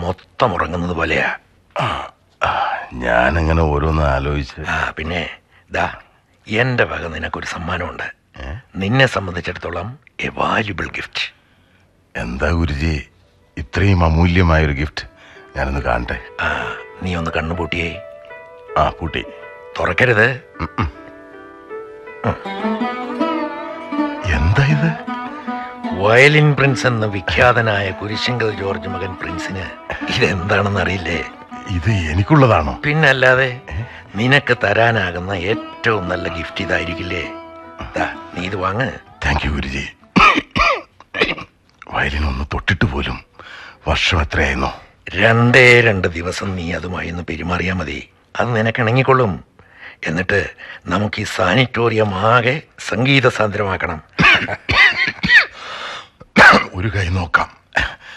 മൊത്തം ഉറങ്ങുന്നത് പോലെയാ ഞാനങ്ങനെ ഓരോന്ന് ആലോചിച്ച് ആ പിന്നെ ദാ എൻ്റെ വക നിനക്കൊരു സമ്മാനമുണ്ട് നിന്നെ സംബന്ധിച്ചിടത്തോളം എ വാല്യുബിൾ ഗിഫ്റ്റ് എന്താ ഗുരുജി ഇത്രയും അമൂല്യമായൊരു ഗിഫ്റ്റ് ഞാനൊന്ന് കാണട്ടെ ആ നീ ഒന്ന് കണ്ണുപൂട്ടിയേ ആ പൂട്ടി തുറക്കരുത് എന്താ ഇത് വയലിൻ പ്രിൻസ് എന്ന വിഖ്യാതനായ കുരിശങ്കൽ ജോർജ് മകൻ പ്രിൻസിന് ഇതെന്താണെന്ന് അറിയില്ലേ ഇത് എനിക്കുള്ളതാണോ പിന്നല്ലാതെ നിനക്ക് തരാനാകുന്ന ഏറ്റവും നല്ല ഗിഫ്റ്റ് ഇതായിരിക്കില്ലേ ദാ, നീ ഇത് വാങ്ങ് താങ്ക് യു ഗുരുജി വയലിൻ ഒന്ന് തൊട്ടിട്ട് പോലും വർഷം എത്രയായിരുന്നു രണ്ടേ രണ്ട് ദിവസം നീ അതുമായി ഒന്ന് പെരുമാറിയാൽ മതി അത് നിനക്കിണങ്ങിക്കൊള്ളും എന്നിട്ട് നമുക്ക് ഈ സാനിറ്റോറിയം ആകെ സംഗീത സാന്ദ്രമാക്കണം ഒരു കൈ നോക്കാം